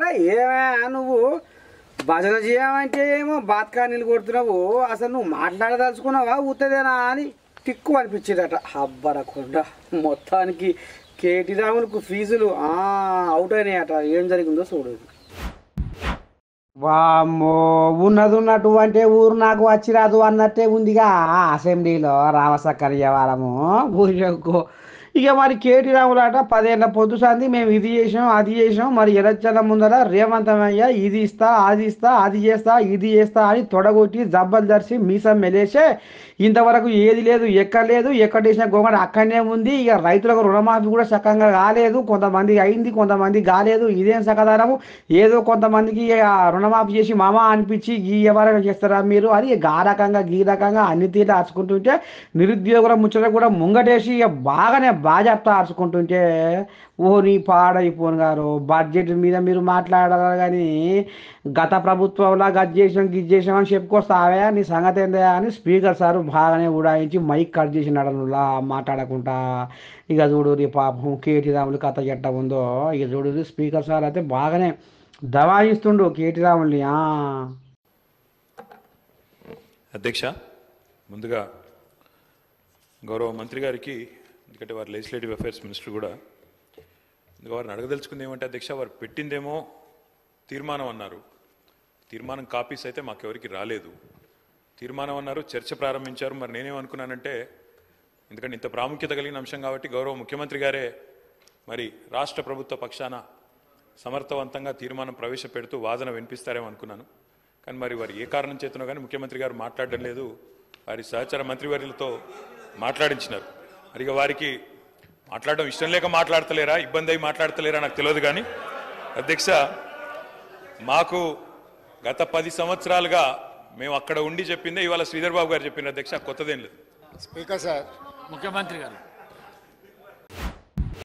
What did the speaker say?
అరే ఏమే నువ్వు భజన చేయమంటే ఏమో బాత్కా నీళ్ళు కొడుతున్నావు అసలు నువ్వు మాట్లాడదలుచుకున్నావా ఉత్తదేనా అని తిక్కు అనిపించేదట అబ్బరకుండా మొత్తానికి కేటీ రాములకు ఫీజులు ఆ, అవుట్ అయినాయట ఏం జరిగిందో చూడు వామ్మో ఉన్నది ఉన్నట్టు అంటే ఊరు నాకు వచ్చి రాదు అన్నట్టే ఉందిగా ఆ అసెంబ్లీలో రామసక్కర్ వారము ఊరికో ఇక మరి కేటీ రాములాట పదేళ్ల పొద్దు సంది మేము ఇది చేసాం అది చేసాం మరి ఎలక్షన్ల ముందర రేవంతమయ్య ఇది ఇస్తా అది ఇస్తా అది చేస్తా ఇది చేస్తా అని తొడగొట్టి జబ్బలు దర్శి మీసం మెలేసే ఇంతవరకు ఏది లేదు ఎక్కడ లేదు ఎక్కడ వేసిన గోంగడ అక్కడనే ఉంది ఇక రైతులకు రుణమాఫీ కూడా చక్కగా కాలేదు కొంతమందికి అయింది కొంతమంది కాలేదు ఇదేం సకదారము ఏదో కొంతమందికి ఇక రుణమాఫీ చేసి మామ అనిపించి ఈ ఎవరైనా చేస్తారా మీరు అని గా రకంగా గీ రకంగా అన్ని తీరు అరుచుకుంటుంటే నిరుద్యోగుల ముచ్చట కూడా ముంగటేసి ఇక బాగానే బాజాప్తా అరుచుకుంటుంటే ఓ నీ పాడైపోను గారు బడ్జెట్ మీద మీరు మాట్లాడాలి కానీ గత ప్రభుత్వంలో గది చేసాం గిజ్ చేసాం అని చెప్పుకొస్తావే నీ సంగతి ఏందా అని స్పీకర్ సారు బాగానే ఉడాయించి మైక్ కట్ చేసినాడు నువ్వులా మాట్లాడకుండా ఇక చూడు రీ పాపం కేటీ రాములు కథ ఎట్ట ఉందో ఇక చూడు స్పీకర్ సార్ అయితే బాగానే దవాయిస్తుండు కేటీ రాముల్ని ఆ. అధ్యక్ష ముందుగా గౌరవ మంత్రి గారికి ఎందుకంటే వారు లెజిస్లేటివ్ అఫైర్స్ మినిస్టర్ కూడా ఇంకా వారిని అడగదలుచుకుంది ఏమంటే అధ్యక్ష వారు పెట్టిందేమో తీర్మానం అన్నారు తీర్మానం కాపీస్ అయితే మాకెవరికి రాలేదు తీర్మానం అన్నారు చర్చ ప్రారంభించారు మరి నేనేమనుకున్నానంటే ఎందుకంటే ఇంత ప్రాముఖ్యత కలిగిన అంశం కాబట్టి గౌరవ ముఖ్యమంత్రి గారే మరి రాష్ట్ర ప్రభుత్వ పక్షాన సమర్థవంతంగా తీర్మానం ప్రవేశపెడుతూ వాదన వినిపిస్తారేమో అనుకున్నాను కానీ మరి వారు ఏ కారణం చేతనో కానీ ముఖ్యమంత్రి గారు మాట్లాడడం లేదు వారి సహచర మంత్రివర్యులతో మాట్లాడించినారు మరి ఇక వారికి మాట్లాడడం ఇష్టం లేక మాట్లాడతలేరా ఇబ్బంది అయి మాట్లాడతలేరా నాకు తెలియదు కానీ అధ్యక్ష మాకు గత పది సంవత్సరాలుగా మేము అక్కడ ఉండి చెప్పిందే ఇవాళ శ్రీధర్ బాబు గారు చెప్పిన అధ్యక్ష కొత్తదేం లేదు స్పీకర్ సార్ ముఖ్యమంత్రి గారు